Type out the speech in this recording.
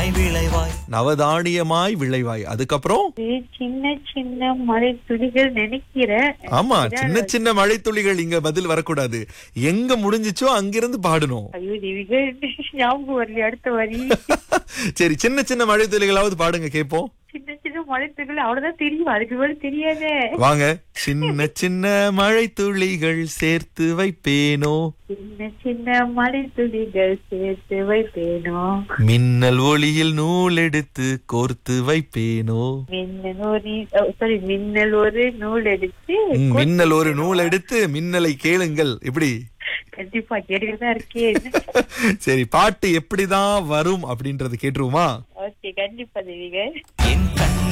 நவதானியமாய் விளைவாய் நவதானியமாய் விளைவாய் அதுக்கப்புறம் இது சின்ன சின்ன மழை துளிகள் நினைக்கிறேன் ஆமா சின்ன சின்ன மழை துளிகள் இங்க பதில் வரக்கூடாது எங்க முடிஞ்சிச்சோ அங்கிருந்து பாடணும் ஐயோ தேவிகள் ஞாபகம் வரல அடுத்த வரி சரி சின்ன சின்ன மழை துளிகளாவது பாடுங்க கேப்போம் சின்ன சின்ன மழை துளிகள் அவ்வளவுதான் தெரியும் அதுக்கு மேல தெரியாதே வாங்க சின்ன சின்ன மழை துளிகள் சேர்த்து வைப்பேனோ சின்ன சின்ன மழை துளிகள் சேர்த்து வைப்பேனோ மின்னல் ஒளியில் நூல் எடுத்து கோர்த்து வைப்பேனோ மின்னல் ஒரு சாரி மின்னல் ஒரு நூல் எடுத்து ம், மின்னல் ஒரு நூல் எடுத்து மின்னலை கேளுங்கள் எப்படி கண்டிப்பா கேட்டுக்கிட்டு தான் இருக்கேன் சரி பாட்டு எப்படிதான் வரும் அப்படின்றது கேட்டுருவோமா ஓகே கண்டிப்பா தேவிகள் என் கண்